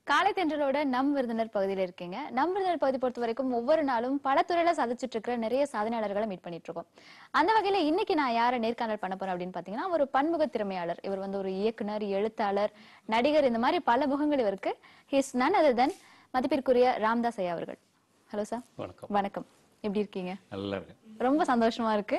காலை தென்றலோட நம் விருந்தினர் பகுதியில இருக்கீங்க நம் விருந்தினர் பகுதி பொறுத்த வரைக்கும் ஒவ்வொரு நாளும் பல துறையில சாதிச்சுட்டு இருக்கிற நிறைய சாதனையாளர்களை மீட் பண்ணிட்டு இருக்கோம் அந்த வகையில இன்னைக்கு நான் யாரை நேர்காணல் பண்ண போறேன் அப்படின்னு பாத்தீங்கன்னா ஒரு பன்முக திறமையாளர் இவர் வந்து ஒரு இயக்குனர் எழுத்தாளர் நடிகர் இந்த மாதிரி பல முகங்கள் இவருக்கு ஹிஸ் நன் அதர் தென் மதிப்பிற்குரிய ராம்தாஸ் ஐயா அவர்கள் ஹலோ சார் வணக்கம் வணக்கம் எப்படி இருக்கீங்க நல்லா இருக்கேன் ரொம்ப சந்தோஷமா இருக்கு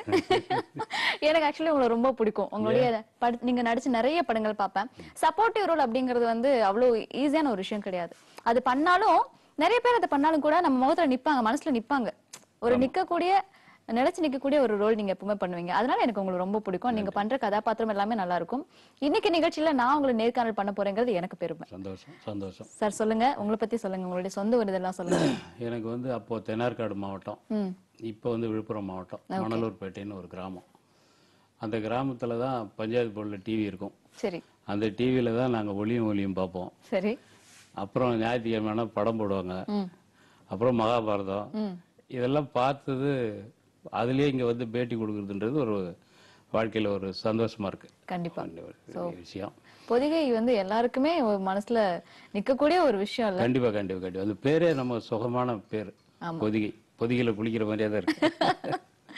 எனக்கு ஆக்சுவலி உங்களை ரொம்ப பிடிக்கும் உங்களுடைய பட- நீங்க நடிச்ச நிறைய படங்கள் பார்ப்பேன் சப்போர்ட்டிவ் ரோல் அப்படிங்கிறது வந்து அவ்வளவு ஈஸியான ஒரு விஷயம் கிடையாது அது பண்ணாலும் நிறைய பேர் அதை பண்ணாலும் கூட நம்ம முகத்துல நிப்பாங்க மனசுல நிப்பாங்க ஒரு நிக்கக்கூடிய நிலைச்சு நிக்கக்கூடிய ஒரு ரோல் நீங்க எப்பவுமே பண்ணுவீங்க அதனால எனக்கு உங்களுக்கு ரொம்ப பிடிக்கும் நீங்க பண்ற கதாபாத்திரம் எல்லாமே நல்லா இருக்கும் இன்னைக்கு நிகழ்ச்சியில நான் உங்களை நேர்காணல் பண்ண போறேங்கிறது எனக்கு பெருமை சந்தோஷம் சந்தோஷம் சார் சொல்லுங்க உங்களை பத்தி சொல்லுங்க உங்களுடைய சொந்த ஒரு இதெல்லாம் சொல்லுங்க எனக்கு வந்து அப்போ தென்னார்காடு மாவட்டம் ம் இப்போ வந்து விழுப்புரம் மாவட்டம் மணலூர்பேட்டைன்னு ஒரு கிராமம் அந்த கிராமத்துல தான் பஞ்சாயத்து போர்டில் டிவி இருக்கும் சரி அந்த டிவியில தான் நாங்க ஒளியும் ஒளியும் பார்ப்போம் சரி அப்புறம் ஞாயிற்றுக்கிழமைனா படம் போடுவாங்க ம் அப்புறம் மகாபாரதம் ம் இதெல்லாம் பார்த்தது அதுலயே இங்க வந்து பேட்டி கொடுக்கறதுன்றது ஒரு வாழ்க்கையில ஒரு சந்தோஷமா இருக்கு கண்டிப்பா அந்த ஒரு பெரிய விஷயம் பொதிகை வந்து எல்லாருக்குமே ஒரு மனசுல நிக்கக்கூடிய ஒரு விஷயம் இல்ல கண்டிப்பா கண்டிப்பா கண்டிப்பா அந்த பேரே நம்ம சுகமான பேர் பொதிகை பொதிகையில குளிக்கிற மாதிரியே தான் இருக்கு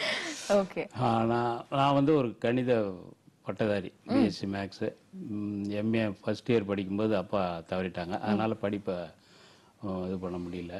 ஓகே ஆ, நான் நான் வந்து ஒரு கணித பட்டதாரி BSc maths MA first year படிக்கும்போது அப்பா தவறிட்டாங்க அதனால படிப்பை அஹ், இது பண்ண முடியல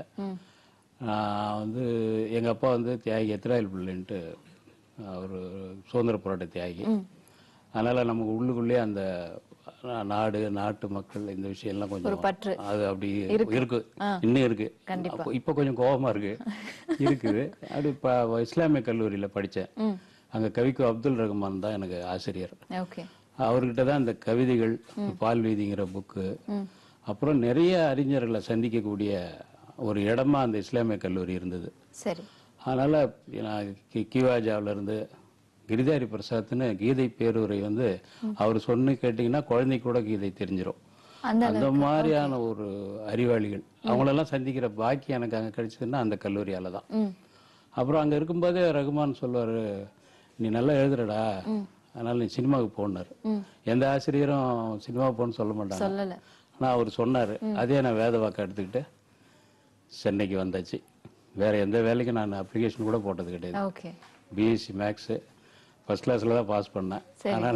நான் வந்து எங்கள் அப்பா வந்து தியாகி எத்திராயல் பிள்ளைன்ட்டு ஒரு சுதந்திர போராட்ட தியாகி அதனால நமக்கு உள்ளுக்குள்ளேயே அந்த நா- நாடு நாட்டு மக்கள் இந்த விஷயம் எல்லாம் கொஞ்சம் பற்று. அது அப்படி இருக்கு இன்னும் இருக்கு கண்டிப்பா. அப்போ- இப்போ கொஞ்சம் கோபமா இருக்கு இருக்குது அப்படி இப்போ இஸ்லாமிய கல்லூரியில படிச்சேன் ம் அங்க கவிக்கு அப்துல் ரஹ்மான் தான் எனக்கு ஆசிரியர் ஓகே அவர்கிட்ட தான் இந்த கவிதைகள் பால் வீதிங்கிற புக்கு அப்புறம் நிறைய அறிஞர்களை சந்திக்கக்கூடிய ஒரு இடமா அந்த இஸ்லாமிய கல்லூரி இருந்தது சரி அதனால நான் கி- கிவாஜாவுல இருந்து கிரிதாரி பிரசாத்னு கீதை பேருரை வந்து அவர் சொன்னு கேட்டீங்கன்னா குழந்தைக்கு கூட கீதை தெரிஞ்சிரும் அந்த அந்த மாதிரியான ஒரு அறிவாளிகள் அவங்களெல்லாம் சந்திக்கிற பாக்கியம் எனக்கு அங்க கிடைச்சதுன்னா அந்த கல்லூரியால தான் ம் அப்புறம் அங்க இருக்கும்போதே ரகுமான் சொல்லுவாரு நீ நல்லா எழுதுறடா அதனால நீ சினிமாவுக்கு போனாரு எந்த ஆசிரியரும் சினிமா போன்னு சொல்ல மாட்டாங்க சொல்லல ஆனா அவர் சொன்னாரு அதே நான் வேத வாக்கு எடுத்துக்கிட்டு சென்னைக்கு வந்தாச்சு வேற எந்த வேலைக்கும் நான் அப்ளிகேஷன் கூட போட்டது கிடையாது ஓகே பிஎஸ்சி மேக்ஸு ஃபர்ஸ்ட் கிளாஸில் தான் பாஸ் பண்ணேன் ஆனால்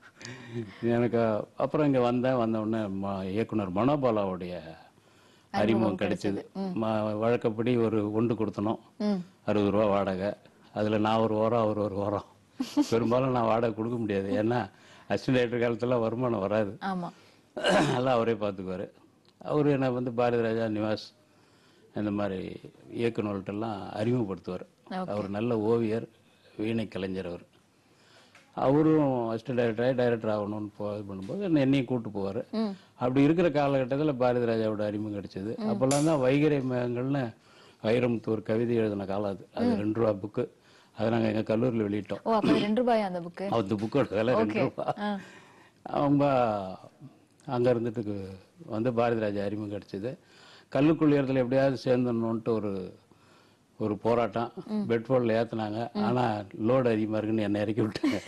எனக்கு அப்புறம் இங்கே வந்தேன் வந்த உடனே ம- இயக்குனர் மனோபாலாவுடைய அறிமுகம் கிடைச்சது ம- வழக்கப்படி ஒரு ஒன்று கொடுத்தனும் ம் அறுபது ரூபா வாடகை அதில் நான் ஒரு வாரம் அவர் ஒரு வாரம் பெரும்பாலும் நான் வாடகை கொடுக்க முடியாது ஏன்னா அசிஸ்டன்ட் டைரக்டர் காலத்தில் வருமானம் வராது ஆமா எல்லாம் அவரே பார்த்துக்குவாரு அவர் என்னை வந்து பாரதி ராஜா நிவாஸ் இந்த மாதிரி இயக்குநர்கள்ட்டெல்லாம் அறிமுகப்படுத்துவார் அவர் நல்ல ஓவியர் வீணை கலைஞர் அவர் அவரும் அசிஸ்டன்ட் டைரக்டர் டைரக்டர் ஆகணும்னு போ இது பண்ணும்போது என்னை என்னையும் கூட்டு போவார் அப்படி இருக்கிற காலகட்டத்தில் பாரதி ராஜாவோட அறிமுகம் கிடைச்சது அப்போல்லாம் தான் வைகரை மேகங்கள்னு வைரமுத்து ஒரு கவிதை எழுதின காலம் அது அது ரெண்டு ரூபா புக்கு அதை நாங்கள் எங்கள் கல்லூரியில் வெளியிட்டோம் ஓ அப்ப ரெண்டு ரூபாய் அந்த புக்கு அந்த புக்கோட விலை ரெண்டு ரூபா ஆ. அவங்க அங்க இருந்துட்டு வந்து பாரதி ராஜா அறிமுகம் கிடைச்சது கல்லுக்குள்ளியறதுல எப்படியாவது சேர்ந்துடணுன்ட்டு ஒரு ஒரு போராட்டம் பெட்ரோல்ல ஏத்துனாங்க ஆனா லோடு அதிகமா இருக்குன்னு என்னை இறக்கி விட்டாங்க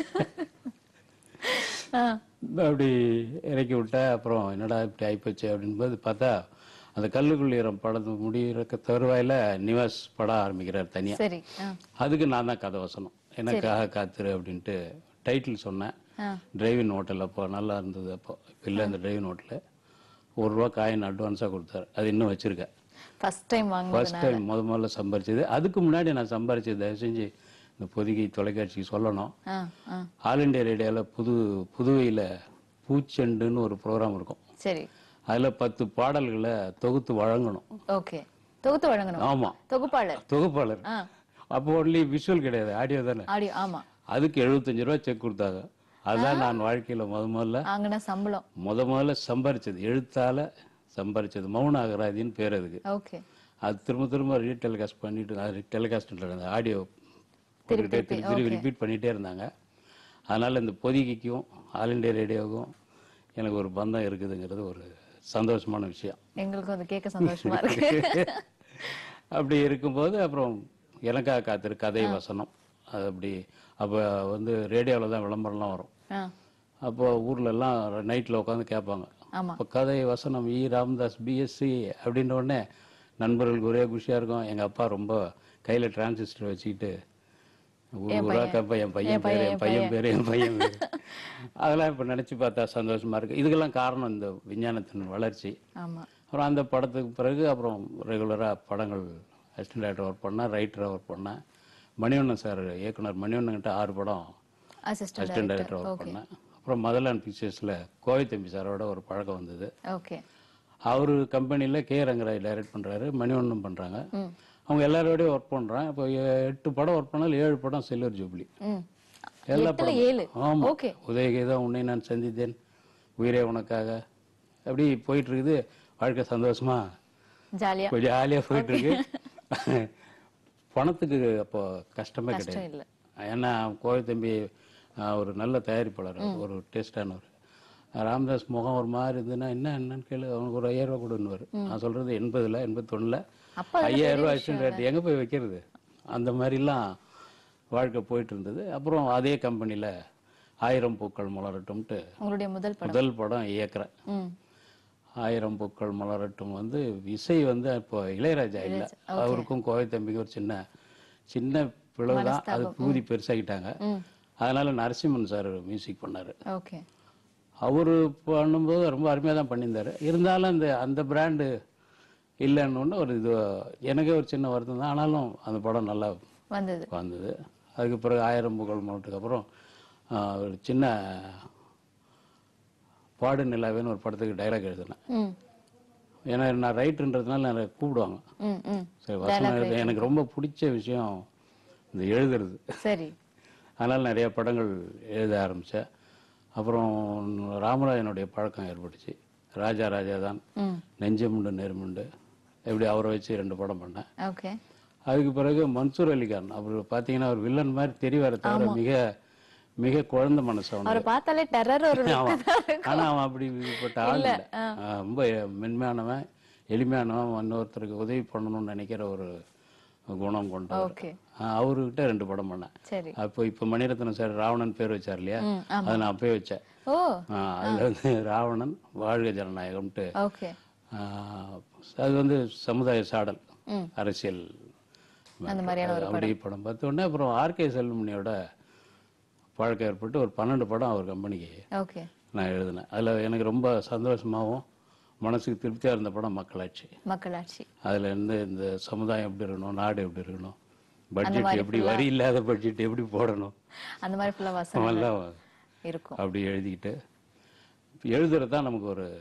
ஆ. அப்படி இறக்கி விட்டா அப்புறம் என்னடா இப்படி ஆயிப்போச்சு அப்படின்போது பார்த்தா அந்த கல்லுக்குள்ளியரம் படத்து முடிகிற தருவாயில நிவாஸ் படம் ஆரம்பிக்கிறார் தனியா சரி ஆ. அதுக்கு நான் தான் கதை வசனம் எனக்காக காத்துரு அப்படின்ட்டு டைட்டில் சொன்னேன் ஆ. டிரைவிங் ஹோட்டல் அப்போ நல்லா இருந்தது அப்போ இப்போ இல்லை அந்த டிரைவிங் ஹோட்டலில் ஒரு ரூபா காயின் அட்வான்ஸாக கொடுத்தாரு அது இன்னும் வச்சிருக்கேன் ஃபர்ஸ்ட் டைம் வாங்க ஃபர்ஸ்ட் டைம் முத முதல்ல சம்பாரிச்சது அதுக்கு முன்னாடி நான் சம்பாரிச்சது தயவு செஞ்சு இந்த பொதிகை தொலைக்காட்சிக்கு சொல்லணும் ஆ ஆ ஆல் இண்டியா ரேடியோவில் புது புதுவையில் பூச்செண்டுன்னு ஒரு ப்ரோக்ராம் இருக்கும் சரி அதில் பத்து பாடல்களை தொகுத்து வழங்கணும் ஓகே தொகுத்து வழங்கணும் ஆமாம் தொகுப்பாளர் தொகுப்பாளர் ஆ அப்போ ஒன்லி விஷுவல் கிடையாது ஆடியோ தானே ஆடியோ ஆமா அதுக்கு எழுபத்தஞ்சு ரூபா செக் கொடுத்தாங்க அதான் நான் வாழ்க்கையில முத முதல்ல ஆங்கன சம்பளம் முத முதல்ல சம்பாரிச்சது எழுத்தால சம்பாரிச்சது மௌன அகராதின்னு பேர் அதுக்கு ஓகே அது திரும்ப திரும்ப ரீடெலிகாஸ்ட் பண்ணிட்டு டெலிகாஸ்ட் அந்த ஆடியோ திருப்பி திருப்பி ரிப்பீட் பண்ணிட்டே இருந்தாங்க அதனால இந்த பொதிகைக்கும் ஆல் இண்டியா ரேடியோவுக்கும் எனக்கு ஒரு பந்தம் இருக்குதுங்கிறது ஒரு சந்தோஷமான விஷயம் எங்களுக்கும் அது கேட்க சந்தோஷமா இருக்கு அப்படி இருக்கும்போது அப்புறம் எனக்காக காத்திரு கதை வசனம் அது அப்படி அப்போ வந்து ரேடியோவில் தான் விளம்பரம்லாம் வரும் ஆ அப்போ ஊர்ல எல்லாம் நைட்டில் உட்காந்து கேட்பாங்க ஆமா இப்போ கதை வசனம் இ ராமதாஸ் பிஎஸ்சி அப்படின்ற உடனே நண்பர்களுக்கு ஒரே குஷியா இருக்கும் எங்க அப்பா ரொம்ப கையில டிரான்சிஸ்டர் வச்சுக்கிட்டு ஊர் ஊரா கேட்பா என் பையன் பேரு என் பையன் பேரு என் பையன் பேரு அதெல்லாம் இப்ப நினைச்சு பார்த்தா சந்தோஷமா இருக்கு இதுக்கெல்லாம் காரணம் இந்த விஞ்ஞானத்தின் வளர்ச்சி ஆமா அப்புறம் அந்த படத்துக்கு பிறகு அப்புறம் ரெகுலராக படங்கள் அசிஸ்டன்ட் டேரக்டர் ஒர்க் பண்ணேன் ரைட்டராக ஒர்க் பண்ணேன் மணிவண்ணன் சார் இயக்குனர் மணிவண்ணன் கிட்ட ஆறு படம் அசிஸ்டன்ட் அசிஸ்டன்ட் டைரக்டர் ஒர்க் பண்ணேன் அப்புறம் மதர்லாண்ட் பிக்சர்ஸில் கோவை தம்பி சாரோட ஒரு பழக்கம் வந்தது ஓகே அவர் கம்பெனியில் கே ரங்கராஜ் டைரக்ட் பண்ணுறாரு மணிவண்ணன் பண்ணுறாங்க அவங்க எல்லாரோடய ஒர்க் பண்ணுறேன் இப்போ எ- எட்டு படம் ஒர்க் பண்ணாலும் ஏழு படம் சில்வர் ஜூப்ளி ம் எல்லா எட்டுல ஏழு ஆமா ஓகே உதயகீதம் உன்னை நான் சந்தித்தேன் உயிரே உனக்காக அப்படி போயிட்டு இருக்குது வாழ்க்கை சந்தோஷமா ஜாலியா கொஞ்சம் ஜாலியாக போயிட்டு இருக்கு பணத்துக்கு அப்போ கஷ்டமே கஷ்டம் கிடையாது இல்ல ஏன்னா கோவை தம்பி ஆஹ், ஒரு நல்ல தயாரிப்பாளர் ஒரு டேஸ்டானவர் ராமதாஸ் முகம் ஒரு மாதிரி இருந்ததுன்னா என்ன என்னன்னு கேளு அவனுக்கு ஒரு ஐயாயிரம் ரூபா கொடுன்னுவார் நான் சொல்றது எண்பதுல எண்பத்தொன்னுல அப்ப அது ஐயாயிரம் ரூபாய் அசிஸ்டன்ட் ரேட் எங்க போய் வைக்கிறது அந்த மாதிரிலாம் வாழ்க்கை போயிட்டு இருந்தது அப்புறம் அதே கம்பெனில ஆயிரம் பூக்கள் மலரட்டும்ட்டு உங்களுடைய முதல் படம் முதல் படம் இயக்குறேன் ம் ஆயிரம் பூக்கள் மலரட்டும் வந்து இசை வந்து இப்போ இளையராஜா இல்ல அவருக்கும் கோவை தம்பிக்கு ஒரு சின்ன சின்ன பிளவு தான் அது பூதி பெருசாகிட்டாங்க அதனால நரசிம்மன் சார் மியூசிக் பண்ணாரு ஓகே அவரு பண்ணும்போது ரொம்ப அருமையா தான் பண்ணியிருந்தாரு இருந்தாலும் அந்த அந்த பிராண்டு இல்லைன்னு ஒண்ணு ஒரு இது எனக்கே ஒரு சின்ன வருத்தம் தான் ஆனாலும் அந்த படம் நல்லா வந்தது வந்தது அதுக்கு பிறகு ஆயிரம் புகழ் மலட்டுக்கு அப்புறம் ஆஹ், ஒரு சின்ன பாடு நிலாவேன்னு ஒரு படத்துக்கு டைலாக் எழுதினேன் ம் ஏன்னா நான் ரைட்டுன்றதுனால நிறைய கூப்பிடுவாங்க ம் ம் சரி வசனம் எழுத எனக்கு ரொம்ப பிடிச்ச விஷயம் இந்த எழுதுறது சரி அதனால் நிறைய படங்கள் எழுத ஆரம்பித்தேன் அப்புறம் ராமராஜனுடைய பழக்கம் ஏற்பட்டுச்சு ராஜா ராஜா தான் ம் நெஞ்சமுண்டு நேர்முண்டு எப்படி அவரை வச்சு ரெண்டு படம் பண்ணேன் ஓகே அதுக்கு பிறகு மன்சூர் அலிகான் அவர் பார்த்தீங்கன்னா ஒரு வில்லன் மாதிரி தெரிவார தவிர மிக மிக குழந்தை மனசு அவனுக்கு அவரை பார்த்தாலே டெரர் ஒரு look தான் இருக்கு. ஆனா அவன் அப்படி இப்பட்ட ஆள் இல்லை ரொம்ப மென்மையானவன் எளிமையானவன் இன்னொருத்தருக்கு உதவி பண்ணணும்னு நினைக்கிற ஒரு குணம் கொண்டவர் ஓகே ஆஹ் அவர்கிட்ட ரெண்டு படம் பண்ணேன் சரி அப்போ இப்போ மணிரத்னம் சார் ராவணன் பேர் வச்சார் இல்லையா ம், அதை நான் அப்பயே வச்சேன் ஓ ஆஹ் அதுல வந்து ராவணன் வாழ்க ஜனநாயகம்ட்டு ஓகே ஆஹ் அது வந்து சமுதாய சாடல் ம். அரசியல் அந்த மாதிரியான ஒரு அப்படி படம் பார்த்த உடனே அப்புறம் ஆர்கே செல்வமணியோட பழக்கம் ஏற்பட்டு ஒரு பன்னெண்டு படம் அவர் கம்பெனிக்கு ஓகே நான் எழுதினேன் அதுல எனக்கு ரொம்ப சந்தோஷமாகவும் மனசுக்கு திருப்தியா இருந்த படம் மக்களாட்சி மக்களாட்சி அதுல இருந்து இந்த சமுதாயம் எப்படி இருக்கணும் நாடு எப்படி இருக்கணும் பட்ஜெட் எப்படி வரி இல்லாத பட்ஜெட் எப்படி போடணும் அந்த மாதிரி ஃபுல்லா வசனம் எல்லாம் இருக்கும் அப்படி எழுதிக்கிட்டு எழுதுறது தான் நமக்கு ஒரு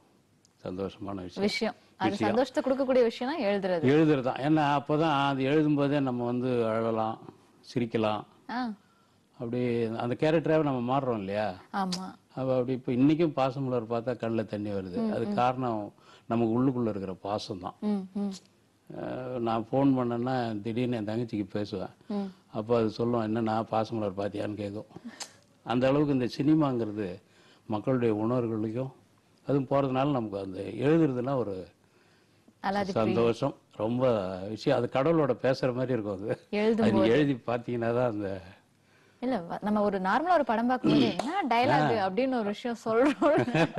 சந்தோஷமான விஷயம் விஷயம் அது சந்தோஷத்தை கொடுக்கக்கூடிய விஷயம்னா எழுதுறது எழுதுறது தான் ஏன்னா அப்பதான் அது எழுதும்போதே நம்ம வந்து அழலாம் சிரிக்கலாம் ஆ அப்படி அந்த கேரக்டராகவே நம்ம மாறுறோம் இல்லையா ஆமா அப்ப அப்படி இப்போ இன்னைக்கும் பாசமலர் பார்த்தா கண்ணில் தண்ணி வருது அது காரணம் நமக்கு உள்ளுக்குள்ள இருக்கிற பாசம் தான் ம் ம் அஹ் நான் ஃபோன் பண்ணேன்னா திடீர்னு என் தங்கச்சிக்கு பேசுவேன் ம் அப்போ அது சொல்லும் என்ன நான் பாசமலர் பார்த்தியான்னு கேட்கும் அந்த அளவுக்கு இந்த சினிமாங்கிறது மக்களுடைய உணர்வுகளையும் அதுவும் போகிறதுனால நமக்கு அந்த எழுதுறதுனா ஒரு அல்லாது சந்தோஷம் ரொம்ப விஷயம் அது கடவுளோட பேசுற மாதிரி இருக்கும் அது எழுதும் அது நீ எழுதி பார்த்தீங்கன்னா தான் அந்த இல்ல வ- நம்ம ஒரு நார்மலா ஒரு படம் பார்க்கும்போது என்ன டயலாக் அப்படின்னு ஒரு விஷயம் சொல்றோம்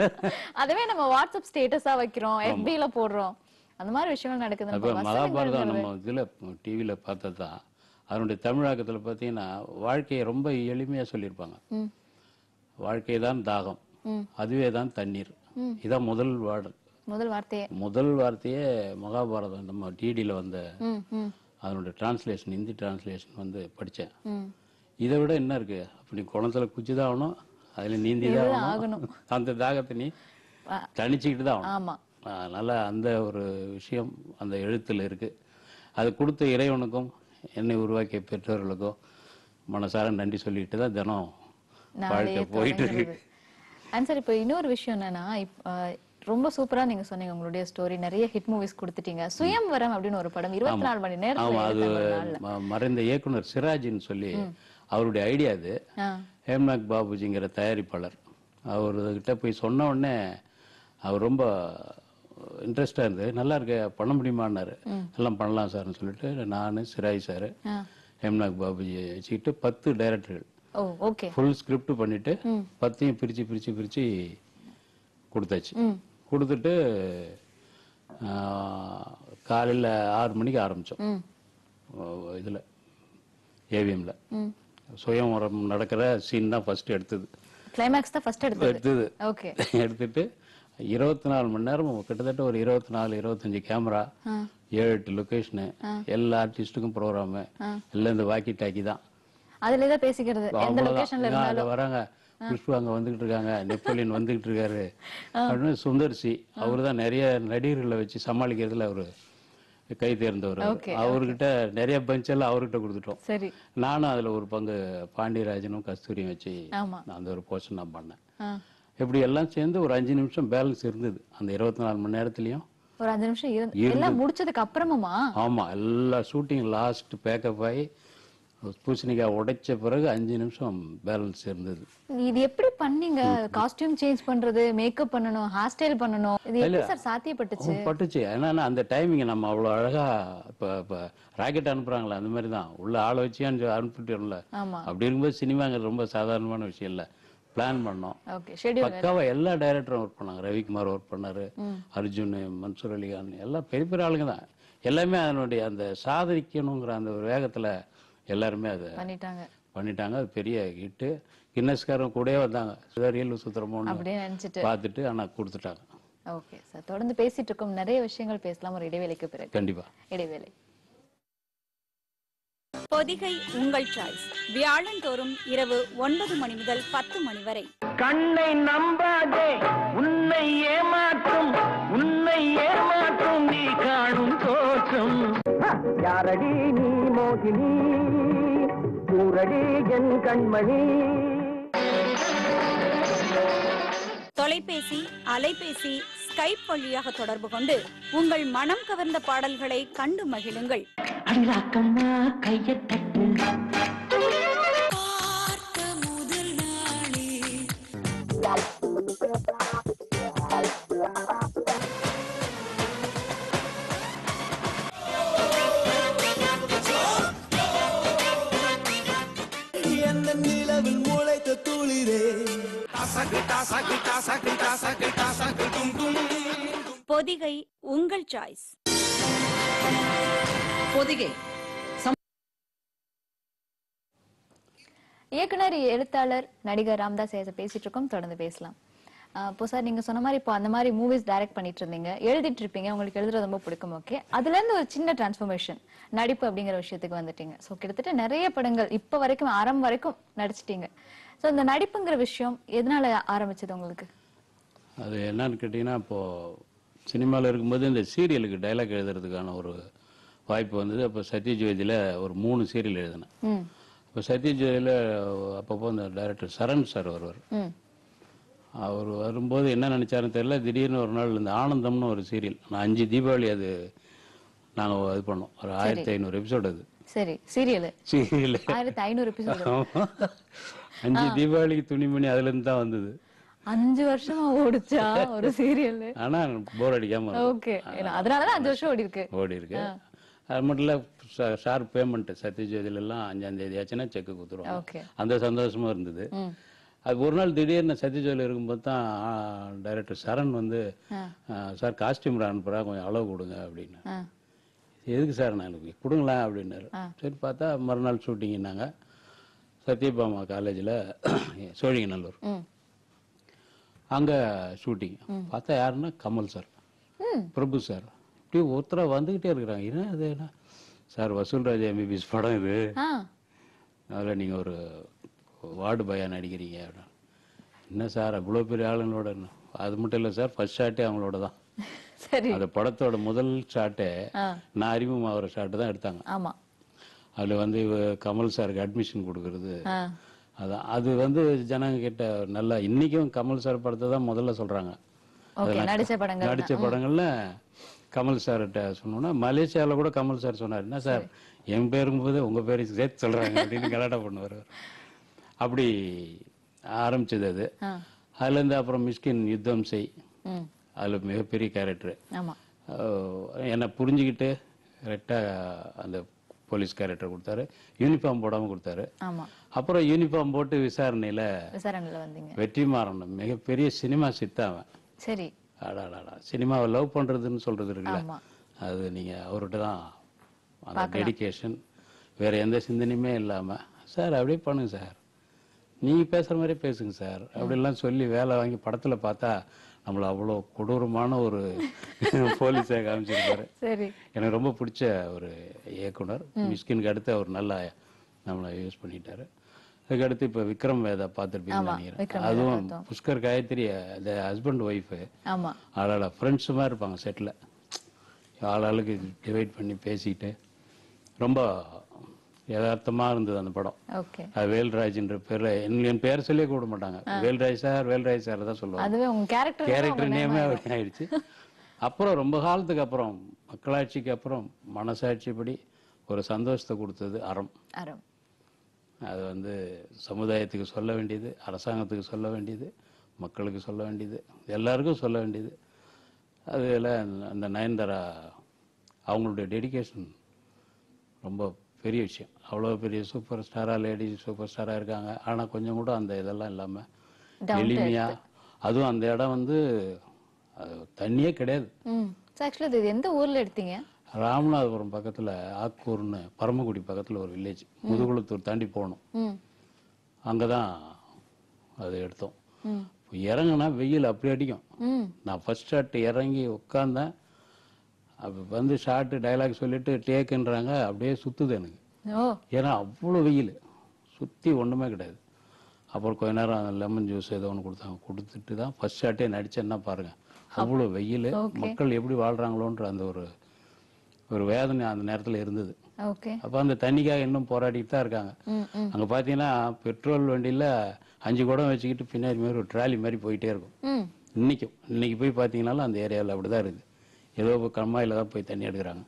அதுவே நம்ம வாட்ஸ்அப் ஸ்டேட்டஸா வைக்கிறோம் FB ல போடுறோம் அந்த மாதிரி விஷயங்கள் நடக்குது அப்போ நம்ம மகாபாரதம் நம்ம இதில் டிவியில் பார்த்தது தான் அதனுடைய தமிழாக்கத்தில் பார்த்தீங்கன்னா வாழ்க்கையை ரொம்ப எளிமையாக சொல்லியிருப்பாங்க ம். வாழ்க்கை தான் தாகம் ம். அதுவே தான் தண்ணீர் இதான் முதல் வார்டு முதல் வார்த்தையே முதல் வார்த்தையே மகாபாரதம் நம்ம டிடியில் வந்த ம் ம் அதனுடைய டிரான்ஸ்லேஷன் ஹிந்தி டிரான்ஸ்லேஷன் வந்து படித்தேன் ம் இதை விட என்ன இருக்கு அப்படி குளத்துல குச்சி தான் ஆகணும் அதில் நீந்தி தான் ஆகணும் அந்த தாகத்தை நீ ஆ. தணிச்சுக்கிட்டு தான் ஆகணும் ஆமா அதனால அந்த ஒரு விஷயம் அந்த எழுத்துல இருக்கு அது கொடுத்த இறைவனுக்கும் என்னை உருவாக்கிய பெற்றோர்களுக்கும் மனசார நன்றி சொல்லிட்டு தான் தினம் வாழ்க்கை போயிட்டு இருக்கு அண்ட் சார் இப்போ இன்னொரு விஷயம் என்னன்னா இப்- அஹ், ரொம்ப சூப்பரா நீங்க சொன்னீங்க உங்களுடைய ஸ்டோரி நிறைய ஹிட் மூவிஸ் கொடுத்துட்டீங்க சுயம்வரம் அப்படின்னு ஒரு படம் இருபத்தி நாலு மணி நேரத்துல ஆமா அது எடுத்தாங்க ஒரு நாள்ல. ம- மறைந்த இயக்குனர் சிராஜின்னு சொல்லி அவருடைய ஐடியா அது ஆ ஹேம்நாக் பாபுஜிங்கிற தயாரிப்பாளர் அவர்கிட்ட போய் சொன்ன உடனே அவர் ரொம்ப இன்ட்ரெஸ்டாக இருந்தது நல்லா இருக்கு பண்ண முடியுமான்னாரு எல்லாம் பண்ணலாம் சார்னு சொல்லிட்டு நான் சிராஜ் சார் ஆ. ஹேம்நாக் பாபுஜி வச்சுக்கிட்டு பத்து டைரக்டர்கள் ஓ ஓகே ஃபுல் ஸ்கிரிப்ட் பண்ணிட்டு பத்தையும் பிரிச்சு பிரிச்சு பிரிச்சு கொடுத்தாச்சு ம் கொடுத்துட்டு காலையில் ஆறு மணிக்கு ஆரம்பித்தோம் ம் இதில் ஏவிஎம்ல ம் சுயவரம் நடக்கிற சீன் தான் ஃபர்ஸ்ட் எடுத்தது கிளைமேக்ஸ் தான் ஃபர்ஸ்ட் எடுத்தது எடுத்தது ஓகே எடுத்துட்டு இருபத்தி நாலு மணி நேரம் கிட்டத்தட்ட ஒரு இருபத்தி நாலு இருபத்தஞ்சு கேமரா ஏழு எட்டு லொக்கேஷனு எல்லா ஆர்டிஸ்ட்டுக்கும் ப்ரோக்ராமு எல்லாம் இந்த வாக்கி டாக்கி தான் அதுல தான் பேசிக்கிறது எந்த அவ்வளவுதான். லொகேஷன்ல ஏன் அங்க வராங்க குஷ்பு அங்க வந்துகிட்டு இருக்காங்க நெப்போலியன் வந்துகிட்டு இருக்காரு அப்படின்னு சுந்தர்சி அவரு தான் நிறைய நடிகர்களை வச்சு சமாளிக்கிறதுல அவரு கை தேர்ந்தவர் அவரு. அவர்கிட்ட நிறைய பெஞ்ச் எல்லாம் அவர்கிட்ட கொடுத்துட்டோம் சரி நானும் அதுல ஒரு பங்கு பாண்டியராஜனும் கஸ்தூரியும் வச்சு ஆமா நான் அந்த ஒரு போர்ஷன் நான் பண்ணேன் ஆ. இப்படி எல்லாம் சேர்ந்து ஒரு அஞ்சு நிமிஷம் பேலன்ஸ் இருந்தது அந்த இருபத்தி நாலு மணி நேரத்துலயும் ஒரு அஞ்சு நிமிஷம் இருந்து எல்லாம் முடிச்சதுக்கு அப்புறமுமா ஆமா எல்லா ஷூட்டிங் லாஸ்ட் பேக்கப் ஆகி பூசணிக்காய் உடைச்ச பிறகு அஞ்சு நிமிஷம் பேலன்ஸ் இருந்தது இது எப்படி பண்ணீங்க காஸ்டியூம் சேஞ்ச் பண்றது மேக்கப் பண்ணணும் ஹேர் ஸ்டைல் பண்ணணும் இது எப்படி சார் சாத்தியப்பட்டுச்சு அவன் பட்டுச்சு ஏன்னா அந்த டைமிங் நம்ம அவ்வளோ அழகா இப்போ இப்போ ராக்கெட் அனுப்புறாங்களே அந்த மாதிரி தான் உள்ள ஆளை வச்சு அனுப்பிட்டோம்ல ஆமா அப்படி இருக்கும்போது சினிமாங்கிறது ரொம்ப சாதாரணமான விஷயம் இல்லை பிளான் பண்ணோம் ஓகே ஷெட்யூல் பக்காவா எல்லா டைரக்டரும் ஒர்க் பண்ணாங்க ரவிக்குமார் ஒர்க் பண்ணாரு அர்ஜுன் மன்சூர் அலிகான் எல்லாம் பெரிய பெரிய ஆளுங்க தான் எல்லாமே அதனுடைய அந்த சாதிக்கணுங்கிற அந்த ஒரு வேகத்துல எல்லாருமே அதை பண்ணிட்டாங்க பண்ணிட்டாங்க அது பெரிய ஹிட்டு கின்னஸ்காரன் கூடயே வந்தாங்க சுதாரியல் சுத்திரமோன்னு அப்படியே நினைச்சிட்டு பார்த்துட்டு ஆனா கொடுத்துட்டாங்க ஓகே சார் தொடர்ந்து பேசிட்டு இருக்கோம் நிறைய விஷயங்கள் பேசலாம் ஒரு இடைவேளைக்கு பிறகு கண்டிப்பா இடைவேளை பொதிகை உங்கள் சாய்ஸ் வியாழந்தோறும் இரவு ஒன்பது மணி முதல் பத்து மணி வரை கண்ணை நம்பாதே உன்னை ஏமாற்றும் உன்னை ஏமாற்றும் நீ காணும் தோற்றம் யாரடி நீ மோகினி கூரடி என் கண்மணி தொலைபேசி அலைபேசி ஸ்கைப் வழியாக தொடர்பு கொண்டு உங்கள் மனம் கவர்ந்த பாடல்களை கண்டு மகிழுங்கள் அடிராக்கம்மா கைய தட்டு என்ன நிலவில் முளைத்த துளிரே பொதிகை உங்கள் சாய்ஸ் பொதிகை இயக்குனர் எழுத்தாளர் நடிகர் ராம்தாஸ் ஐயா பேசிட்டு இருக்கோம் தொடர்ந்து பேசலாம் ஆஹ் இப்போ சார் நீங்க சொன்ன மாதிரி இப்போ அந்த மாதிரி மூவிஸ் டைரக்ட் பண்ணிட்டு இருந்தீங்க எழுதிட்டு இருப்பீங்க உங்களுக்கு எழுதுறது ரொம்ப பிடிக்கும் ஓகே அதுல இருந்து ஒரு சின்ன டிரான்ஸ்ஃபர்மேஷன் நடிப்பு அப்படிங்கிற விஷயத்துக்கு வந்துட்டீங்க ஸோ கிட்டத்தட்ட நிறைய படங்கள் இப்ப வரைக்கும் அறம் வரைக்கும் நடிச்சிட்டீங்க ஸோ இந்த நடிப்புங்கிற விஷயம் எதனால ஆரம்பிச்சது உங்களுக்கு அது என்னன்னு கேட்டிங்கன்னா இப்போ சினிமாவில் இருக்கும்போது இந்த சீரியலுக்கு டைலாக் எழுதுறதுக்கான ஒரு வாய்ப்பு வந்தது அப்போ சத்யஜோதியில் ஒரு மூணு சீரியல் எழுதினேன் ம் இப்போ சத்யஜோதியில் அப்பப்போ இந்த டைரக்டர் சரண் சார் வருவார் ம் அவர் வரும்போது என்ன நினைச்சாருன்னு தெரியல திடீர்னு ஒரு நாள் இந்த ஆனந்தம்னு ஒரு சீரியல் நான் அஞ்சு தீபாவளி அது நாங்கள் இது பண்ணோம் ஒரு ஆயிரத்தி ஐநூறு எபிசோடு அது சரி சீரியல் சீரியல் ஆயிரத்தி ஐநூறு எபிசோடு அஞ்சு தீபாவளிக்கு துணிமணி அதுல இருந்து தான் வந்தது அஞ்சு வருஷமா ஓடுச்சா ஒரு சீரியல் ஆனா போர் அடிக்காம இருக்கும். ஓகே அதனாலதான் அஞ்சு வருஷம் ஓடி இருக்கு ஓடி இருக்கு அது மட்டும் இல்ல ஷார்ப் பேமெண்ட் சத்யஜோதில எல்லாம் அஞ்சாம் தேதி ஆச்சுன்னா செக் கொடுத்துருவாங்க ஓகே அந்த சந்தோஷமா இருந்தது ம் அது ஒரு நாள் திடீர்னு சத்யஜோதியில் இருக்கும்போது தான் டைரக்டர் சரண் வந்து சார் காஸ்டியூம் அனுப்புறா கொஞ்சம் அளவு கொடுங்க அப்படின்னு ஆ எதுக்கு சார் நான் எனக்கு கொடுங்களேன் அப்படின்னாரு சரி பார்த்தா மறுநாள் ஷூட்டிங்னாங்க சத்யபாமா காலேஜில் சோழிங்கநல்லூர் ம் அங்க ஷூட்டிங் பார்த்தா யாருன்னா கமல் சார் ம் பிரபு சார் இப்படி ஒருத்தரா வந்துகிட்டே இருக்கிறாங்க என்ன இது என்ன சார் வசூல்ராஜ் எம்பிபிஎஸ் படம் இது ஆ அதில் நீங்கள் ஒரு வார்டு பையா நடிக்கிறீங்க அப்படின்னு என்ன சார் அவ்வளோ பெரிய ஆளுங்களோட என்ன? அது மட்டும் இல்லை சார் ஃபர்ஸ்ட் ஷாட்டே அவங்களோட தான் சரி அந்த படத்தோட முதல் ஷாட்டே ஆ நான் அறிமுகமாகிற ஷாட்டு தான் எடுத்தாங்க ஆமா அதில் வந்து இவ கமல் சாருக்கு அட்மிஷன் கொடுக்கறது ஆ அதான் அது வந்து ஜனங்க கிட்ட நல்லா இன்னைக்கும் கமல் சார் படத்தை தான் முதல்ல சொல்றாங்க ஓகே நடிச்ச படங்கள் நடிச்ச படங்கள்ல கமல் சார்கிட்ட சொன்னோம்னா மலேசியாவில் கூட கமல் சார் சொன்னார் என்ன சார் என் பேருக்கும் போது உங்க பேரையும் சேர்த்து சொல்றாங்க அப்படின்னு கலாட்டா பண்ணுவார் அப்படி ஆரம்பிச்சது அது ஆ அதுல இருந்து அப்புறம் மிஸ்கின் யுத்தம் செய் ம் அதுல மிகப்பெரிய கேரக்டர் ஆமா என்னை புரிஞ்சுக்கிட்டு கரெக்டாக அந்த போலீஸ் கேரக்டர் கொடுத்தாரு யூனிஃபார்ம் போடாம கொடுத்தாரு ஆமா அப்புறம் யூனிஃபார்ம் போட்டு விசாரணையில விசாரணையில வந்தீங்க வெற்றிமாறன் மிகப்பெரிய சினிமா சித்த அவன் சரி அடாடாடா சினிமாவை லவ் பண்றதுன்னு சொல்றது இருக்குல்ல ஆமா. அது நீங்க அவர்கிட்ட தான் அந்த டெடிகேஷன் வேற எந்த சிந்தனையுமே இல்லாம சார் அப்படியே பண்ணுங்க சார் நீங்க பேசுற மாதிரி பேசுங்க சார் அப்படிலாம் சொல்லி வேலை வாங்கி படத்துல பார்த்தா நம்மள அவ்வளோ கொடூரமான ஒரு போலீஸை காமிச்சிருப்பாரு சரி எனக்கு ரொம்ப பிடிச்ச ஒரு இயக்குனர் மிஸ்கினுக்கு அடுத்து அவர் நல்லா நம்மளை யூஸ் பண்ணிட்டாரு அதுக்கு அடுத்து இப்போ விக்ரம் வேதா பார்த்துருப்பீங்கன்னு நினைக்கிறேன் விக்ரம் அதுவும் புஷ்கர் காயத்ரி அந்த ஹஸ்பண்ட் ஒய்ஃபு ஆமா ஆளாள ஃப்ரெண்ட்ஸு மாதிரி இருப்பாங்க செட்டில் ஆளாளுக்கு டிவைட் பண்ணி பேசிக்கிட்டு ரொம்ப யதார்த்தமாக இருந்தது அந்த படம் ஓகே அது வேல்ராஜ்ன்ற பேர்ல என் என் பேர் சொல்லியே கூப்பிட மாட்டாங்க வேல்ராஜ் சார் வேல்ராஜ் சார் தான் சொல்லுவாங்க அதுவே உங்க கேரக்டர் கேரக்டர் நேமே அப்படி ஆயிடுச்சு அப்புறம் ரொம்ப காலத்துக்கு அப்புறம் மக்களாட்சிக்கு அப்புறம் மனசாட்சிப்படி ஒரு சந்தோஷத்தை கொடுத்தது அறம் அறம் அது வந்து சமுதாயத்துக்கு சொல்ல வேண்டியது அரசாங்கத்துக்கு சொல்ல வேண்டியது மக்களுக்கு சொல்ல வேண்டியது எல்லாருக்கும் சொல்ல வேண்டியது அதில் அந்த நயன்தாரா அவங்களுடைய டெடிகேஷன் ரொம்ப பெரிய விஷயம் அவ்வளோ பெரிய சூப்பர் ஸ்டாராக லேடி சூப்பர் ஸ்டாராக இருக்காங்க ஆனால் கொஞ்சம் கூட அந்த இதெல்லாம் இல்லாமல் எளிமையாக அதுவும் அந்த இடம் வந்து அது தண்ணியே கிடையாது ம் ஆக்சுவலி இது எந்த ஊர்ல எடுத்தீங்க ராமநாதபுரம் பக்கத்தில் ஆக்கூர்னு பரமக்குடி பக்கத்தில் ஒரு வில்லேஜ் முதுகுளத்தூர் தாண்டி போகணும் ம் அங்கே தான் அது எடுத்தோம் இறங்குனா வெயில் அப்படி அடிக்கும் ம் நான் ஃபர்ஸ்ட் ஷாட் இறங்கி உட்காந்தேன் அப்போ வந்து ஷார்ட்டு டைலாக் சொல்லிட்டு டேக்குன்றாங்க அப்படியே சுத்துது எனக்கு ஓ ஏன்னா அவ்வளோ வெயில் சுற்றி ஒன்றுமே கிடையாது அப்புறம் கொஞ்ச நேரம் லெமன் ஜூஸ் ஏதோ ஒன்று கொடுத்தாங்க கொடுத்துட்டு தான் ஃபர்ஸ்ட் ஷாட்டே நடிச்சேன்னா பாருங்க அவ்வளோ வெயில் மக்கள் எப்படி வாழ்றாங்களோன்ற அந்த ஒரு ஒரு வேதனை அந்த நேரத்தில் இருந்தது ஓகே அப்போ அந்த தண்ணிக்காக இன்னும் போராடிட்டு தான் இருக்காங்க ம் ம் அங்கே பார்த்தீங்கன்னா பெட்ரோல் வண்டியில் அஞ்சு குடம் வச்சுக்கிட்டு பின்னாடி மாதிரி ஒரு ட்ராலி மாதிரி போயிட்டே இருக்கும் ம் இன்னைக்கும் இன்னைக்கு போய் பார்த்தீங்கன்னாலும் அந்த ஏரியாவில் அப்படி தான் இருக்குது ஏதோ இப்போ கம்மாயில் தான் போய் தண்ணி எடுக்கிறாங்க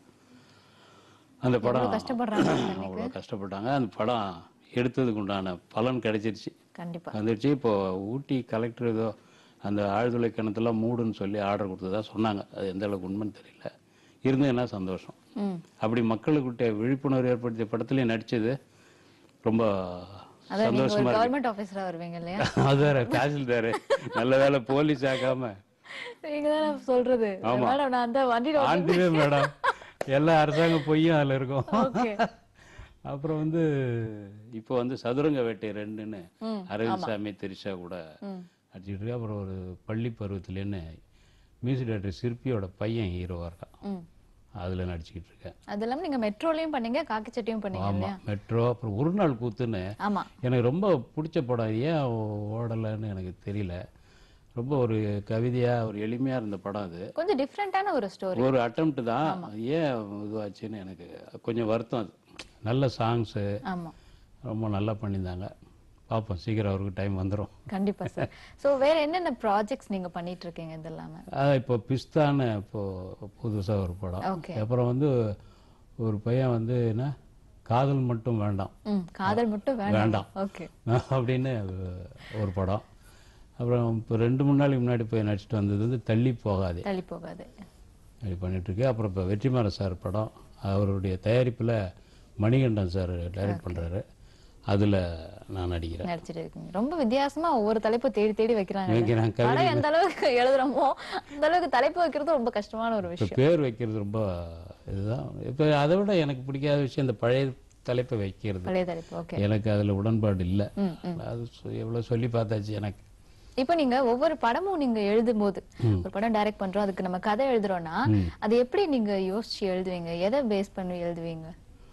அந்த படம் கஷ்டப்படுறாங்க அவ்வளோ கஷ்டப்பட்டாங்க அந்த படம் எடுத்ததுக்கு உண்டான பலன் கிடைச்சிருச்சு கண்டிப்பா வந்துருச்சு இப்போ ஊட்டி கலெக்டர் ஏதோ அந்த ஆழ்துளை கிணத்துலாம் மூடுன்னு சொல்லி ஆர்டர் கொடுத்ததா சொன்னாங்க அது எந்த அளவுக்கு உண்மைன்னு தெரியல இருந்ததுன்னா சந்தோஷம் ம் அப்படி மக்களுக்கிட்ட விழிப்புணர்வு ஏற்படுத்திய படத்துலயும் நடிச்சது ரொம்ப அதான் நீங்க ஒரு சந்தோஷமா இருக்கு கவர்மெண்ட் ஆபீசரா வருவீங்க இல்லையா அது வேற தாசில்தாரு நல்ல வேலை போலீஸ் ஆக்காம நீங்க தானே சொல்றது மேடம் நான் அந்த வண்டியில ஆண்டுவே மேடம் எல்லா அரசாங்க பொய்யும் அதுல இருக்கும் ஓகே அப்புறம் வந்து இப்போ வந்து சதுரங்க வேட்டை ரெண்டுன்னு ம், அரவிந்த் சாமி திரிஷா கூட அடிச்சுட்டு இருக்கு அப்புறம் ஒரு பள்ளி பருவத்திலேன்னு மியூசிக் டைரக்டர் சிற்பியோட பையன் ஹீரோவா இருக்கான் ம் அதுல நடிச்சுக்கிட்டு இருக்கேன் அது இல்லாம நீங்க மெட்ரோலயும் பண்ணீங்க காக்கி சட்டியும் பண்ணீங்க ஆமா இல்லையா மெட்ரோ அப்புறம் ஒரு நாள் கூத்துன்னு ஆமா எனக்கு ரொம்ப பிடிச்ச படம் ஏன் ஓடலைன்னு எனக்கு தெரியல ரொம்ப ஒரு கவிதையா ஒரு எளிமையா இருந்த படம் அது கொஞ்சம் டிஃப்ரெண்டான ஒரு ஸ்டோரி ஒரு அட்டம்ப்ட் தான் ஏன் இதுவாச்சுன்னு எனக்கு கொஞ்சம் வருத்தம் அது நல்ல சாங்ஸு ஆமா ரொம்ப நல்லா பண்ணியிருந்தாங்க பார்ப்போம் சீக்கிரம் அவருக்கு டைம் வந்துடும் கண்டிப்பா சார் சோ வேற என்னென்ன ப்ராஜெக்ட்ஸ் நீங்க பண்ணிட்டு இருக்கீங்க இது இல்லாம அதான் இப்போ பிஸ்தான்னு இப்போ புதுசாக ஒரு படம் Okay. அப்புறம் வந்து ஒரு பையன் வந்து என்ன காதல் மட்டும் வேண்டாம் ம் காதல் மட்டும் வேண்டாம் வேண்டாம். ஓகே அப்படின்னு ஒரு படம் அப்புறம் இப்போ ரெண்டு மூணு நாளைக்கு முன்னாடி போய் நடிச்சிட்டு வந்தது வந்து தள்ளி போகாதே தள்ளி போகாது அப்படி பண்ணிட்டு இருக்கு அப்புறம் இப்போ வெற்றிமாறன் சார் படம் அவருடைய தயாரிப்பில் மணிகண்டன் சார் டைரக்ட் பண்றாரு அதுல நான் நடிக்கிறேன் நடிச்சிட்டு இருக்கீங்க ரொம்ப வித்தியாசமா ஒவ்வொரு தலைப்பு தேடி தேடி வைக்கிறாங்க வைக்கிறேன், கவிதை படம் எந்த அளவுக்கு எழுதுறோமோ அந்த அளவுக்கு தலைப்பு வைக்கிறது ரொம்ப கஷ்டமான ஒரு இப்போ விஷயம் பேர் வைக்கிறது ரொம்ப இதுதான் இப்போ அதை விட எனக்கு பிடிக்காத விஷயம் இந்த பழைய தலைப்பை வைக்கிறது பழைய தலைப்பு ஓகே எனக்கு அதுல உடன்பாடு இல்லை ம் ம் அது சொ- எவ்வளவு சொல்லி பார்த்தாச்சு எனக்கு இப்போ நீங்க ஒவ்வொரு படமும் நீங்க எழுதும் போது ஒரு படம் டைரக்ட் பண்றோம் அதுக்கு நம்ம கதை எழுதுறோம்னா அது எப்படி நீங்க யோசிச்சு எழுதுவீங்க எதை பேஸ் பண்ணி எழுதுவீங்க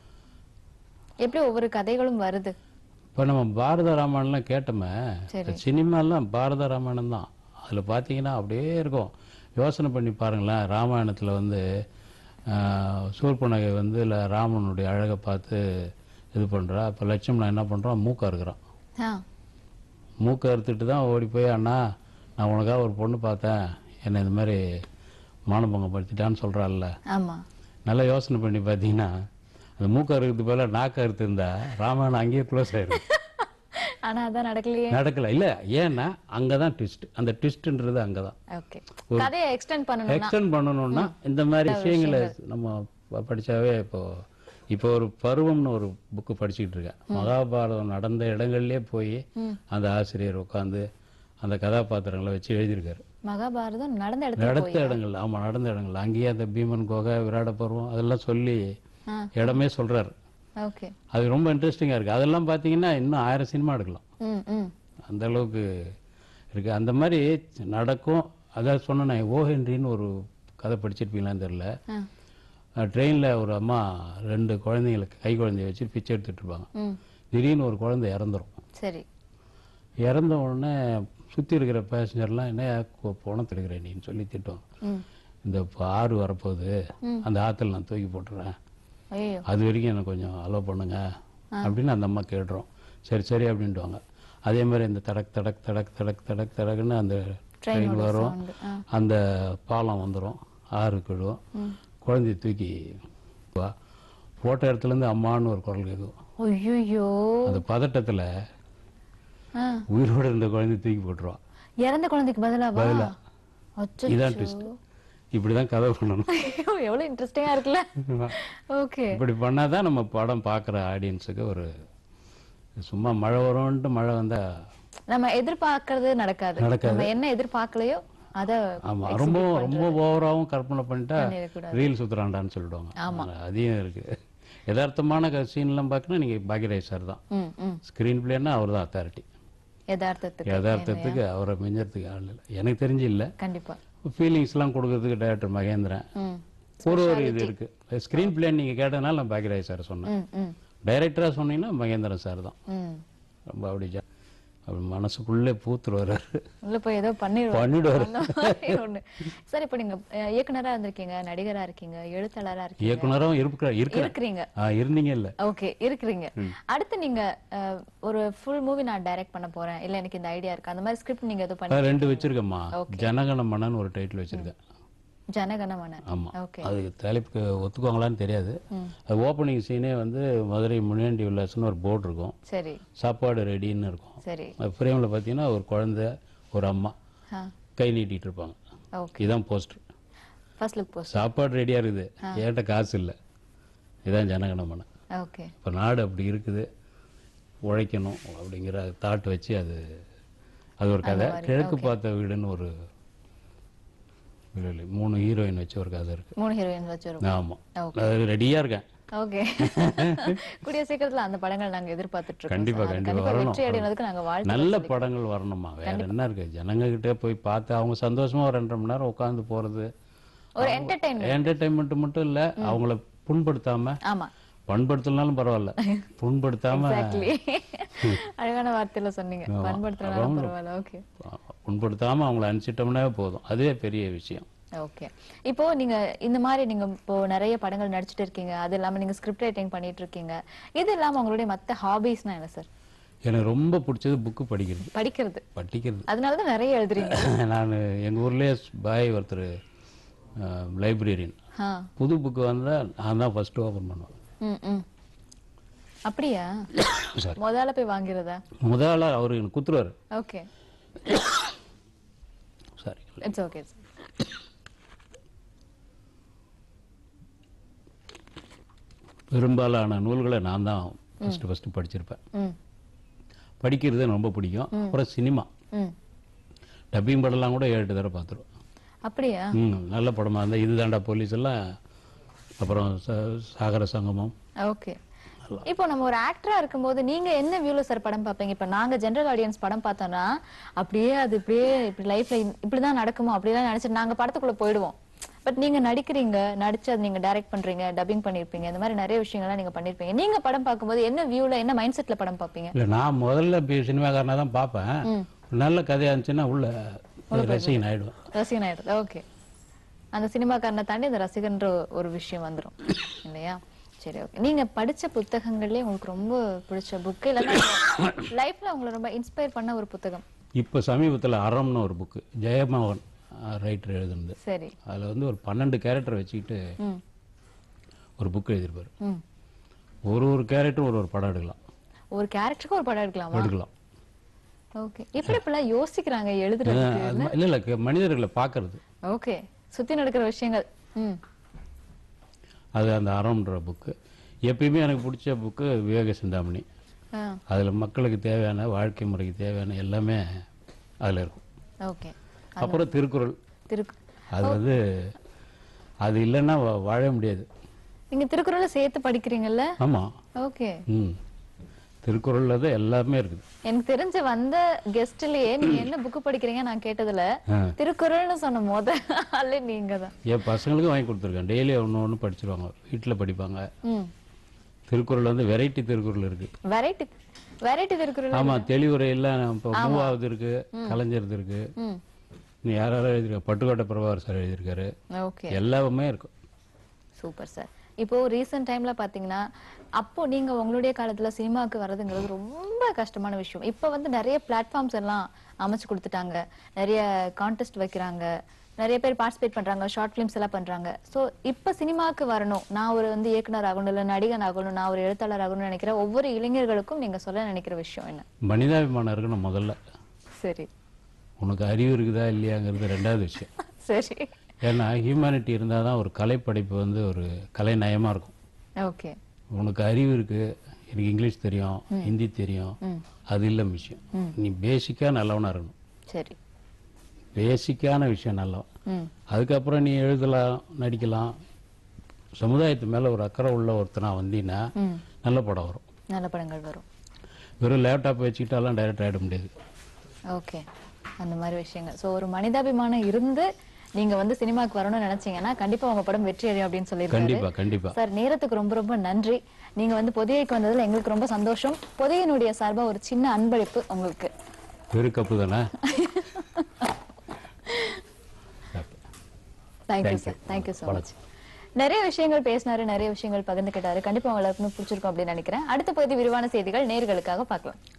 எப்படி ஒவ்வொரு கதைகளும் வருது இப்போ நம்ம பாரத ராமாயணம்லாம் கேட்டோமே சரி. சினிமாலாம் பாரத ராமாயணம் தான் அதில் பார்த்தீங்கன்னா அப்படியே இருக்கும் யோசனை பண்ணி பாருங்களேன் ராமாயணத்தில் வந்து ஆஹ், சூர்பனகை வந்து இல்லை ராமனுடைய அழகை பார்த்து இது பண்ணுறா இப்போ லட்சுமணன் என்ன பண்ணுறான் மூக்கா இருக்கிறான் ஆ மூக்கை அறுத்துட்டு தான் ஓடி போய் அண்ணா நான் உனக்காக ஒரு பொண்ணு பார்த்தேன் என்னை இந்த மாதிரி மானபங்கம் படுத்திட்டான்னு சொல்கிறாள்ல ஆமா நல்லா யோசனை பண்ணி பார்த்தீங்கன்னா அந்த மூக்கை அறுக்கிறதுக்கு பதிலாக நாக்கை அறுத்திருந்தா ராமாயணம் அங்கேயே க்ளோஸ் ஆயிடும் ஆனா அதான் நடக்கலையே நடக்கல இல்ல ஏன்னா அங்கதான் ட்விஸ்ட் அந்த ட்விஸ்ட்ன்றது அங்கதான் ஓகே கதையை எக்ஸ்டெண்ட் பண்ணணும்னா எக்ஸ்டெண்ட் பண்ணணும்னா இந்த மாதிரி விஷயங்களை நம்ம ப- படிச்சாவே இப்போ இப்போ ஒரு பருவம்னு ஒரு புக்கு படிச்சுக்கிட்டு இருக்கேன் மகாபாரதம் நடந்த இடங்கள்லயே போய் அந்த ஆசிரியர் உட்காந்து அந்த கதாபாத்திரங்களை வச்சு எழுதியிருக்காரு மகாபாரதம் நடந்த இடத்துல நடத்த போய் இடங்கள் ஆமா நடந்த இடங்கள் அங்கேயே அந்த பீமன் குகை விராட பருவம் அதெல்லாம் சொல்லி ஆ. இடமே சொல்றாரு ஓகே அது ரொம்ப இன்ட்ரெஸ்டிங்கா இருக்கு அதெல்லாம் பாத்தீங்கன்னா இன்னும் ஆயிரம் சினிமா எடுக்கலாம் ம் ம் அந்த அளவுக்கு இருக்கு அந்த மாதிரி நடக்கும் அதான் சொன்னேன் ஓ ஹென்ரின்னு ஒரு கதை படிச்சிருப்பீங்களான்னு தெரியல ஆ. ட்ரெயினில் ஒரு அம்மா ரெண்டு குழந்தைங்களுக்கு கை குழந்தைய வச்சு பிச்சை எடுத்துட்டு இருப்பாங்க ம் திடீர்னு ஒரு குழந்தை இறந்துரும் சரி இறந்த உடனே சுற்றி இருக்கிற பேசஞ்சர்லாம் என்ன பணத்தை எடுக்கிற நீன்னு சொல்லி திட்டுவாங்க ம் இந்த இப்போ ஆறு வரப்போகுது அந்த ஆற்றுல நான் தூக்கி போட்டுறேன் ஐயோ அது வரைக்கும் எனக்கு கொஞ்சம் அலோவ் பண்ணுங்க அப்படின்னு அந்த அம்மா கேட்டுரும் சரி சரி அப்படின்ட்டுவாங்க அதே மாதிரி இந்த தடக் தடக் தடக் தடக் தடக் தடக்குன்னு அந்த ட்ரெயின் வரும் sound, ஆ. அந்த பாலம் வந்துடும் ஆறு கிழுவும் குழந்தைய தூக்கி வா போட்ட இடத்துலேருந்து அம்மான்னு ஒரு குரல் கேட்கும் ஐயோ அந்த பதட்டத்தில் ஆ உயிரோடு இருந்த குழந்தைய தூக்கி போட்டுருவான் இறந்த குழந்தைக்கு பதிலாவா பதிலா. அச்சோ இதான் ட்விஸ்ட் இப்படி தான் கதை பண்ணணும் எவ்வளவு இன்ட்ரெஸ்டிங்கா இருக்குல்ல ஓகே இப்படி பண்ணாதான் நம்ம படம் பார்க்குற ஆடியன்ஸுக்கு ஒரு சும்மா மழை வரும்ன்ட்டு மழை வந்தா நம்ம எதிர்பார்க்கறது நடக்காது நடக்காது. நம்ம என்ன எதிர்பார்க்கலையோ அத ஆமா ரொம்ப ரொம்ப ஓவராகவும் கற்பனை பண்ணிட்டா பண்ணிடக்கூடாது. ரீல் சுத்துறாண்டான்னு சொல்லிடுவாங்க அதையும் இருக்கு யதார்த்தமான சீன்லாம் பார்க்கணும் நீங்க பாக்யராஜ் சார் தான் ம் ம் ஸ்கிரீன் பிளேன்னா அவர் தான் அத்தாரிட்டி யதார்த்தத்துக்கு யதார்த்தத்துக்கு அவரை மிஞ்சறதுக்கு ஆள் இல்லை எனக்கு தெரிஞ்சு இல்லை கண்டிப்பா ஃபீலிங்ஸ்லாம் கொடுக்கறதுக்கு டைரக்டர் மகேந்திரன் ம் ஒரு ஒரு இது இருக்கு ஸ்கிரீன் பிளே நீங்க கேட்டதுனால நான் பாக்யராஜ் சார் சொன்னேன் ம் ம் டைரக்டரா சொன்னீங்கன்னா மகேந்திரன் சார் தான் ம் ரொம்ப அப்படி ஜா- அப்படி மனசுக்குள்ளே பூத்துரு வர்றாரு உள்ள போய் ஏதோ பண்ணிடுவோம் பண்ணிடுவாரு அந்த மாதிரி ஒண்ணு சார் இப்போ நீங்க அஹ், இயக்குனரா இருந்திருக்கீங்க நடிகரா இருக்கீங்க எழுத்தாளரா இருக்கீங்க இயக்குனரும் இருக்கிற இருக்கிற இருக்கிறீங்க ஆ இருந்தீங்க இல்ல ஓகே இருக்கிறீங்க அடுத்து நீங்க அஹ், ஒரு ஃபுல் மூவி நான் டைரக்ட் பண்ண போறேன் இல்ல எனக்கு இந்த ஐடியா இருக்கு அந்த மாதிரி ஸ்கிரிப்ட் நீங்க எதுவும் பண்ணி அதான் ரெண்டு வச்சிருக்கேம்மா ஜனகண மன்னன் ஒரு டைட்டில் வச்சிருக்கேன் ஜனகணமன ஆமா ஓகே அது தலைப்புக்கு ஒத்துக்குவாங்களான்னு தெரியாது அது ஓப்பனிங் சீனே வந்து மதுரை முனியாண்டி விலாஸ்னு ஒரு போர்டு இருக்கும் சரி சாப்பாடு ரெடின்னு இருக்கும் சரி ஃப்ரேமில் பார்த்தீங்கன்னா ஒரு குழந்தை ஒரு அம்மா ஆ கை நீட்டிட்டு இருப்பாங்க ஓகே இதுதான் போஸ்டர் ஃபர்ஸ்ட் லுக் போஸ்ட் சாப்பாடு ரெடியா இருக்குது ஏன்ட்ட காசு இல்லை இதான் ஜனகணமன ஓகே இப்போ நாடு அப்படி இருக்குது உழைக்கணும் அப்படிங்கிற தாட் வச்சு அது அது ஒரு கதை கிழக்கு பார்த்த வீடுன்னு ஒரு இல்ல, இல்ல, மூணு ஹீரோயின் வச்சு ஒரு கதை இருக்கு மூணு ஹீரோயின் வச்சிருக்கோம் ஆமா அது ரெடியா இருக்கேன் ஓகே கூடிய சீக்கிரத்துல அந்த படங்கள் நாங்க எதிர்பார்த்துட்டு இருக்கோம் கண்டிப்பா sir. அது கண்டிப்பா கண்டிப்பா வரணும் வெற்றி அடைவதற்கு நாங்க வாழ்த்து நல்ல படங்கள் வரணுமா வேற என்ன இருக்கு ஜனங்க கிட்ட போய் பார்த்து அவங்க சந்தோஷமா ஒரு ரெண்டரை மணி நேரம் உட்காந்து போறது ஒரு என்டர்டைன்மெண்ட் என்டர்டைன்மெண்ட் மட்டும் இல்ல அவங்கள புண்படுத்தாம ஆமா பண்படுத்தலனாலும் பரவாயில்ல புண்படுத்தாம எக்ஸாக்ட்லி அழகான வார்த்தையில சொன்னீங்க பண்படுத்துறதுனால பரவாயில்ல ஓகே புண்படுத்தாம அவங்கள அனுப்பிச்சிட்டோம்னா போதும் அதுவே பெரிய விஷயம் ஓகே இப்போ நீங்க இந்த மாதிரி நீங்க இப்போ நிறைய படங்கள் நடிச்சிட்டு இருக்கீங்க அது இல்லாம நீங்க ஸ்கிரிப்ட் ரைட்டிங் பண்ணிட்டு இருக்கீங்க இது இல்லாம உங்களுடைய மத்த ஹாபிஸ்னா என்ன சார் எனக்கு ரொம்ப பிடிச்சது புக்கு படிக்கிறது படிக்கிறது படிக்கிறது அதனாலதான் நிறைய எழுதுறீங்க நான் எங்கள் ஊர்லேயே பாய் ஒருத்தர் லைப்ரரியன் ஆ புது புக்கு வந்தால் நான் தான் ஃபஸ்ட்டு ஓப்பன் பண்ணுவேன் ம் ம் அப்படியா சாரி முதல்ல போய் வாங்கிறதா முதல்ல அவர் எனக்கு குத்துருவார் ஓகே சாரி இட்ஸ் ஓகே பெரும்பாலான நூல்களை நான் தான் ஃபஸ்ட்டு ஃபஸ்ட்டு படிச்சிருப்பேன் ம் படிக்கிறது எனக்கு ரொம்ப பிடிக்கும் அப்புறம் சினிமா ம் டப்பிங் படம்லாம் கூட ஏழு எட்டு தடவை பார்த்துருவேன் அப்படியா ம் நல்ல படமாக இருந்தால் இதுதாண்டா போலீஸ் எல்லாம் அப்புறம் ச- சாகர சங்கமம் ஓகே இப்போ நம்ம ஒரு ஆக்டரா இருக்கும்போது நீங்க என்ன வியூல சார் படம் பார்ப்பீங்க இப்ப நாங்க ஜெனரல் ஆடியன்ஸ் படம் பார்த்தோம்னா அப்படியே அது இப்படியே இப்படி லைஃப்ல இப்படிதான் நடக்குமோ அப்படிலாம் நினைச்சிட்டு நாங்க படத்துக்குள்ள போயிடுவோம் பட் நீங்க நடிக்கிறீங்க நடிச்சு அது நீங்க டைரக்ட் பண்றீங்க டப்பிங் பண்ணிருப்பீங்க இந்த மாதிரி நிறைய விஷயங்கள்லாம் நீங்க பண்ணிருப்பீங்க நீங்க படம் பார்க்கும்போது என்ன வியூல என்ன மைண்ட் செட்ல படம் பார்ப்பீங்க இல்லை நான் முதல்ல இப்போ சினிமாக்காரனாக தான் பார்ப்பேன் நல்ல கதையாக இருந்துச்சுன்னா உள்ள ரசிகன் ஆயிடுவேன் ரசிகன் ஆயிடுது ஓகே அந்த சினிமாக்காரனை தாண்டி அந்த ரசிகன்ற ஒரு விஷயம் வந்துரும் இல்லையா சரி ஓகே நீங்க படிச்ச புத்தகங்கள்லயே உங்களுக்கு ரொம்ப பிடிச்ச புக் இல்லைன்னா லைஃப்ல உங்களை ரொம்ப இன்ஸ்பயர் பண்ண ஒரு புத்தகம் இப்போ சமீபத்தில் அறம்னு ஒரு புக்கு ஜெயமோகன் ரைட்டர் எழுதுனது சரி அதில் வந்து ஒரு பன்னெண்டு கேரக்டர் வச்சுக்கிட்டு ம் ஒரு புக் எழுதியிருப்பாரு ம் ஒரு ஒரு கேரக்டரும் ஒரு ஒரு படம் எடுக்கலாம் ஒரு கேரக்டருக்கு ஒரு படம் எடுக்கலாமா எடுக்கலாம் ஓகே எப்படி இப்பெல்லாம் யோசிக்கிறாங்க எழுதுறதுக்கு அது இல்லை இல்லை மனிதர்களை பார்க்கறது ஓகே சுத்தி நடக்கிற விஷயங்கள் ம் அது அந்த அறம்ன்ற புக்கு எப்பயுமே எனக்கு பிடிச்ச புக்கு விவேக சிந்தாமணி ஆ அதில் மக்களுக்கு தேவையான வாழ்க்கை முறைக்கு தேவையான எல்லாமே அதில் இருக்கும் ஓகே அப்புறம் திருக்குறள் திருக்கு அது வந்து அது இல்லைன்னா வா- வாழ முடியாது நீங்க திருக்குறளை சேர்த்து படிக்கிறீங்கல்ல ஆமாம் ஓகே ம் திருக்குறளில் தான் எல்லாமே இருக்குது எனக்கு தெரிஞ்ச வந்த கெஸ்ட்லயே நீங்க என்ன புக் படிக்கிறீங்க நான் கேட்டதுல ஆ. திருக்குறள்னு சொன்ன முத ஆளே நீங்க தான் என் பசங்களுக்கும் வாங்கி கொடுத்துருக்கேன் டெய்லி ஒன்று ஒன்று படிச்சிருவாங்க வீட்டில் படிப்பாங்க ம் திருக்குறள் வந்து வெரைட்டி திருக்குறள் இருக்கு வெரைட்டி வெரைட்டி திருக்குறள் ஆமா தெளிவுரை எல்லாம் இப்போ மூவாவது இருக்கு கலைஞரது இருக்கு ம் நீ யார் யாரும் எழுதியிருக்க பட்டுக்கோட்டை பிரபாகர் சார் எழுதியிருக்காரு ஓகே எல்லாமே இருக்கும் சூப்பர் சார் இப்போ ரீசெண்ட் டைம்ல பாத்தீங்கன்னா அப்போ நீங்க உங்களுடைய காலத்துல சினிமாவுக்கு வர்றதுங்கிறது ரொம்ப கஷ்டமான விஷயம் இப்போ வந்து நிறைய பிளாட்ஃபார்ம்ஸ் எல்லாம் அமைச்சு கொடுத்துட்டாங்க நிறைய கான்டெஸ்ட் வைக்கிறாங்க நிறைய பேர் பார்ட்டிசிபேட் பண்றாங்க ஷார்ட் ஃபிலிம்ஸ் எல்லாம் பண்றாங்க சோ இப்போ சினிமாவுக்கு வரணும் நான் ஒரு வந்து இயக்குனர் ஆகணும் இல்ல நடிகன் ஆகணும் நான் ஒரு எழுத்தாளர் ஆகணும்னு நினைக்கிற ஒவ்வொரு இளைஞர்களுக்கும் நீங்க சொல்ல நினைக்கிற விஷயம் என்ன மனிதாபிமானம் இருக்கணும் முதல்ல சரி உனக்கு அறிவு இருக்குதா இல்லையாங்கிறது ரெண்டாவது விஷயம் சரி ஏன்னா ஹியூமனிட்டி இருந்தால் தான் ஒரு கலைப்படைப்பு வந்து ஒரு கலை நயமா இருக்கும் ஓகே உனக்கு அறிவு இருக்கு எனக்கு இங்கிலீஷ் தெரியும் ஹிந்தி தெரியும் அது இல்லை விஷயம் நீ பேசிக்காக நல்லவனா இருக்கணும் சரி பேசிக்கான விஷயம் நல்லவன் ம் அதுக்கப்புறம் நீ எழுதலாம் நடிக்கலாம் சமுதாயத்து மேலே ஒரு அக்கறை உள்ள ஒருத்தனா வந்தீங்கன்னா ம் நல்ல படம் வரும் நல்ல படங்கள் வரும் வெறும் லேப்டாப் வச்சுக்கிட்டாலாம் டைரக்ட் ஆகிட முடியாது ஓகே அந்த மாதிரி விஷயங்கள் சோ ஒரு மனிதாபிமானம் இருந்து நீங்க வந்து சினிமாக்கு வரணும்னு நினைச்சீங்கன்னா கண்டிப்பா உங்க படம் வெற்றி அடையும் அப்படின்னு சொல்லியிருக்காரு கண்டிப்பா கண்டிப்பா சார் நேரத்துக்கு ரொம்ப ரொம்ப நன்றி நீங்க வந்து பொதிகைக்கு வந்ததுல எங்களுக்கு ரொம்ப சந்தோஷம் பொதிகையினுடைய சார்பா ஒரு சின்ன அன்பளிப்பு உங்களுக்கு வெறும் கப்பு தானே thank you sir thank you so much நிறைய விஷயங்கள் பேசினாரு நிறைய விஷயங்கள் பகிர்ந்துக்கிட்டாரு கண்டிப்பா உங்களுக்கு பிடிச்சிருக்கும் அப்படின்னு நினைக்கிறேன் அடுத்த பகுதி விரிவான செய்திகள் நேர்களுக்காக பார்க்கலாம்